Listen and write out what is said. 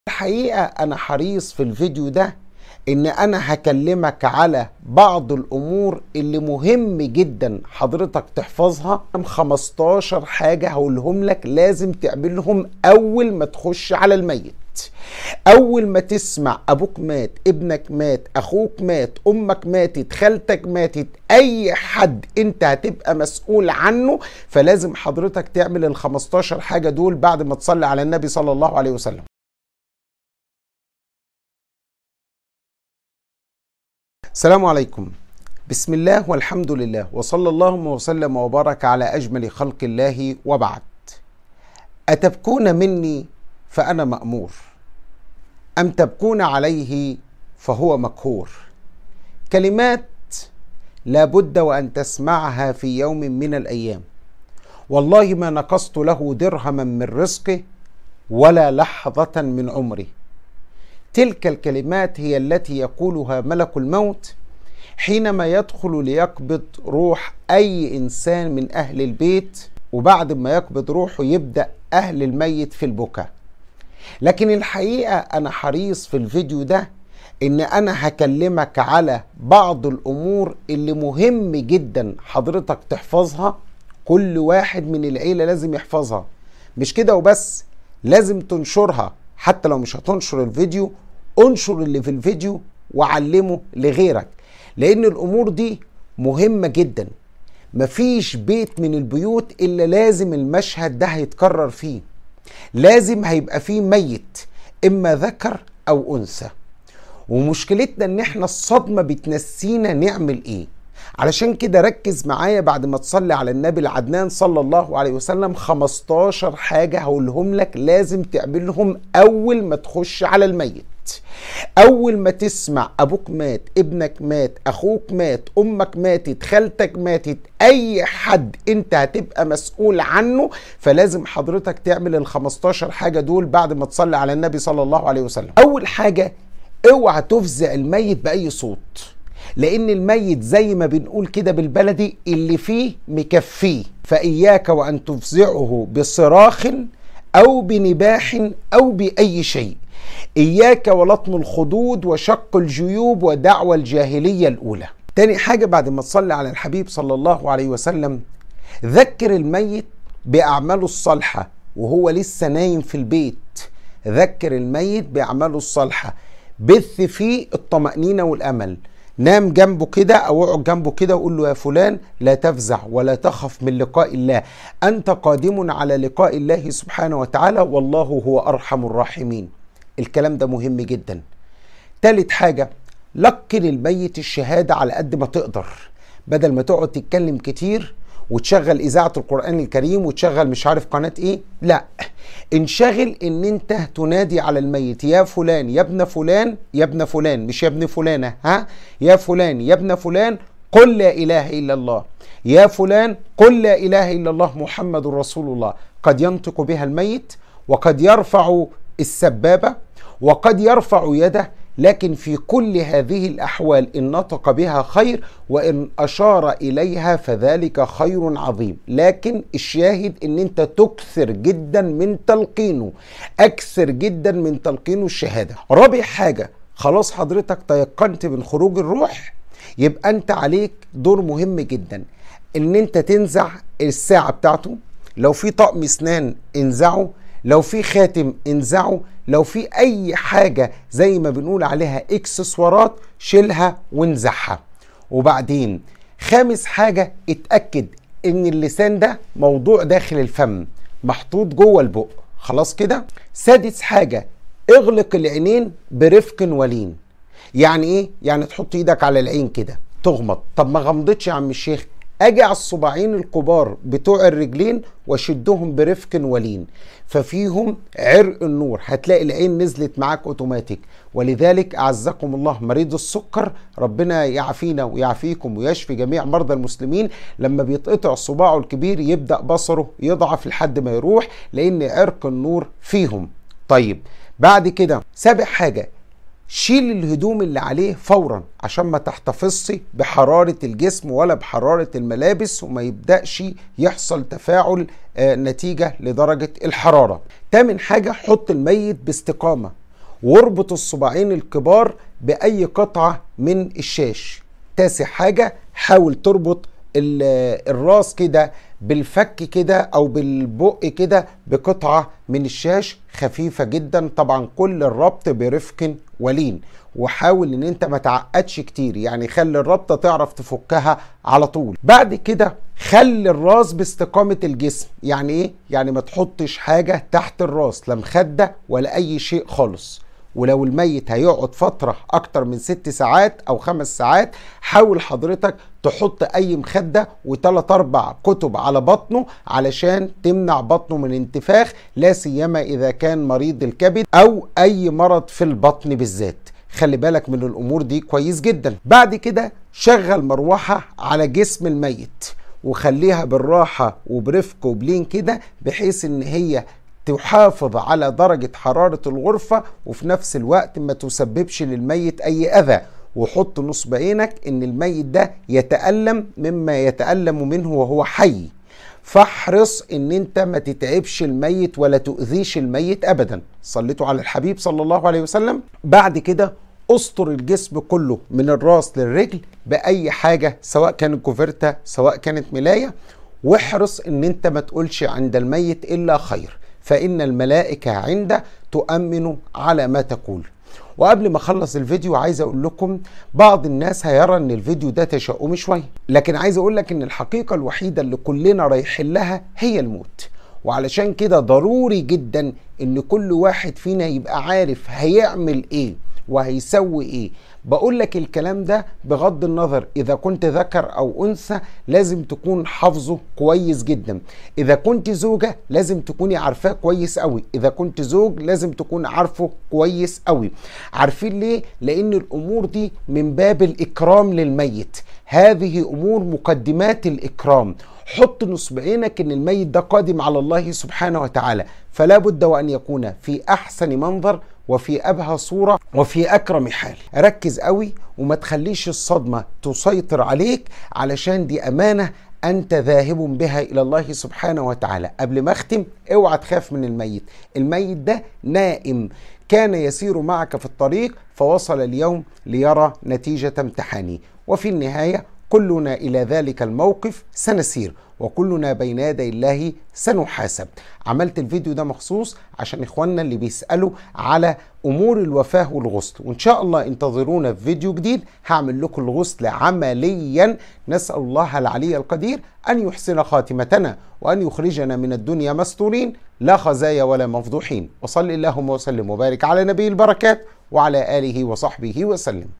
الحقيقة أنا حريص في الفيديو ده إن أنا هكلمك على بعض الأمور اللي مهم جدا حضرتك تحفظها 15 حاجة هقولهم لك لازم تعملهم أول ما تخش على الميت أول ما تسمع أبوك مات ابنك مات أخوك مات أمك ماتت خالتك ماتت أي حد أنت هتبقى مسؤول عنه فلازم حضرتك تعمل ال 15 حاجة دول بعد ما تصلي على النبي صلى الله عليه وسلم السلام عليكم بسم الله والحمد لله وصلى اللهم وسلم وبارك على اجمل خلق الله وبعد اتبكون مني فانا مامور ام تبكون عليه فهو مقهور كلمات لا بد وان تسمعها في يوم من الايام والله ما نقصت له درهما من رزقه ولا لحظه من عمره تلك الكلمات هي التي يقولها ملك الموت حينما يدخل ليقبض روح اي انسان من اهل البيت وبعد ما يقبض روحه يبدا اهل الميت في البكاء لكن الحقيقه انا حريص في الفيديو ده ان انا هكلمك على بعض الامور اللي مهم جدا حضرتك تحفظها كل واحد من العيله لازم يحفظها مش كده وبس لازم تنشرها حتى لو مش هتنشر الفيديو انشر اللي في الفيديو وعلمه لغيرك لان الامور دي مهمه جدا مفيش بيت من البيوت الا لازم المشهد ده هيتكرر فيه لازم هيبقى فيه ميت اما ذكر او انثى ومشكلتنا ان احنا الصدمه بتنسينا نعمل ايه علشان كده ركز معايا بعد ما تصلي على النبي العدنان صلى الله عليه وسلم 15 حاجة هقولهم لك لازم تعملهم أول ما تخش على الميت أول ما تسمع أبوك مات ابنك مات أخوك مات أمك ماتت خالتك ماتت أي حد أنت هتبقى مسؤول عنه فلازم حضرتك تعمل ال 15 حاجة دول بعد ما تصلي على النبي صلى الله عليه وسلم أول حاجة اوعى تفزع الميت بأي صوت لان الميت زي ما بنقول كده بالبلدي اللي فيه مكفيه فاياك وان تفزعه بصراخ او بنباح او باي شيء اياك ولطم الخدود وشق الجيوب ودعوى الجاهليه الاولى تاني حاجه بعد ما تصلي على الحبيب صلى الله عليه وسلم ذكر الميت باعماله الصالحه وهو لسه نايم في البيت ذكر الميت باعماله الصالحه بث فيه الطمانينه والامل نام جنبه كده او اقعد جنبه كده وقول له يا فلان لا تفزع ولا تخف من لقاء الله انت قادم على لقاء الله سبحانه وتعالى والله هو ارحم الراحمين الكلام ده مهم جدا تالت حاجة لقن الميت الشهادة على قد ما تقدر بدل ما تقعد تتكلم كتير وتشغل اذاعه القران الكريم وتشغل مش عارف قناه ايه لا انشغل ان انت تنادي على الميت يا فلان يا ابن فلان يا ابن فلان مش يا ابن فلانه ها يا فلان يا ابن فلان قل لا اله الا الله يا فلان قل لا اله الا الله محمد رسول الله قد ينطق بها الميت وقد يرفع السبابه وقد يرفع يده لكن في كل هذه الاحوال ان نطق بها خير وان اشار اليها فذلك خير عظيم لكن الشاهد ان انت تكثر جدا من تلقينه اكثر جدا من تلقينه الشهاده رابع حاجه خلاص حضرتك تيقنت من خروج الروح يبقى انت عليك دور مهم جدا ان انت تنزع الساعه بتاعته لو في طقم اسنان انزعه لو في خاتم انزعه لو في اي حاجة زي ما بنقول عليها اكسسوارات شيلها وانزعها وبعدين خامس حاجة اتأكد ان اللسان ده موضوع داخل الفم محطوط جوه البق خلاص كده سادس حاجة اغلق العينين برفق ولين يعني ايه يعني تحط ايدك على العين كده تغمض طب ما غمضتش يا عم الشيخ اجي على الصباعين الكبار بتوع الرجلين واشدهم برفق ولين ففيهم عرق النور هتلاقي العين نزلت معاك اوتوماتيك ولذلك اعزكم الله مريض السكر ربنا يعافينا ويعافيكم ويشفي جميع مرضى المسلمين لما بيتقطع صباعه الكبير يبدا بصره يضعف لحد ما يروح لان عرق النور فيهم طيب بعد كده سابع حاجه شيل الهدوم اللي عليه فورا عشان ما تحتفظش بحرارة الجسم ولا بحرارة الملابس وما يبدأش يحصل تفاعل آه نتيجة لدرجة الحرارة تامن حاجة حط الميت باستقامة واربط الصباعين الكبار باي قطعه من الشاش تاسع حاجه حاول تربط الراس كده بالفك كده او بالبق كده بقطعه من الشاش خفيفه جدا طبعا كل الربط برفق ولين وحاول ان انت ما تعقدش كتير يعني خلي الربطه تعرف تفكها على طول بعد كده خلي الراس باستقامه الجسم يعني ايه يعني ما تحطش حاجه تحت الراس لا مخده ولا اي شيء خالص ولو الميت هيقعد فترة أكتر من ست ساعات أو خمس ساعات حاول حضرتك تحط أي مخدة وثلاث أربع كتب على بطنه علشان تمنع بطنه من انتفاخ لا سيما إذا كان مريض الكبد أو أي مرض في البطن بالذات خلي بالك من الأمور دي كويس جدا بعد كده شغل مروحة على جسم الميت وخليها بالراحة وبرفق وبلين كده بحيث ان هي تحافظ على درجة حرارة الغرفة وفي نفس الوقت ما تسببش للميت أي أذى وحط نصب عينك إن الميت ده يتألم مما يتألم منه وهو حي فاحرص ان انت ما تتعبش الميت ولا تؤذيش الميت ابدا صليتوا على الحبيب صلى الله عليه وسلم بعد كده اسطر الجسم كله من الراس للرجل باي حاجه سواء كانت كوفرتا سواء كانت ملايه واحرص ان انت ما تقولش عند الميت الا خير فإن الملائكة عنده تؤمن على ما تقول وقبل ما اخلص الفيديو عايز اقول لكم بعض الناس هيرى ان الفيديو ده تشاؤمي شويه لكن عايز اقول لك ان الحقيقه الوحيده اللي كلنا رايحين لها هي الموت وعلشان كده ضروري جدا ان كل واحد فينا يبقى عارف هيعمل ايه وهيسوي ايه بقول لك الكلام ده بغض النظر اذا كنت ذكر او انثى لازم تكون حافظه كويس جدا اذا كنت زوجه لازم تكوني عارفاه كويس قوي اذا كنت زوج لازم تكون عارفه كويس قوي عارفين ليه لان الامور دي من باب الاكرام للميت هذه امور مقدمات الاكرام حط نصب عينك ان الميت ده قادم على الله سبحانه وتعالى فلا بد وان يكون في احسن منظر وفي ابهى صوره وفي اكرم حال ركز قوي وما تخليش الصدمه تسيطر عليك علشان دي امانه انت ذاهب بها الى الله سبحانه وتعالى قبل ما اختم اوعى تخاف من الميت الميت ده نائم كان يسير معك في الطريق فوصل اليوم ليرى نتيجه امتحانه وفي النهايه كلنا الى ذلك الموقف سنسير وكلنا بين يدي الله سنحاسب عملت الفيديو ده مخصوص عشان اخواننا اللي بيسالوا على امور الوفاه والغسل وان شاء الله انتظرونا في فيديو جديد هعمل لكم الغسل عمليا نسال الله العلي القدير ان يحسن خاتمتنا وان يخرجنا من الدنيا مستورين لا خزايا ولا مفضوحين وصل اللهم وسلم وبارك على نبي البركات وعلى اله وصحبه وسلم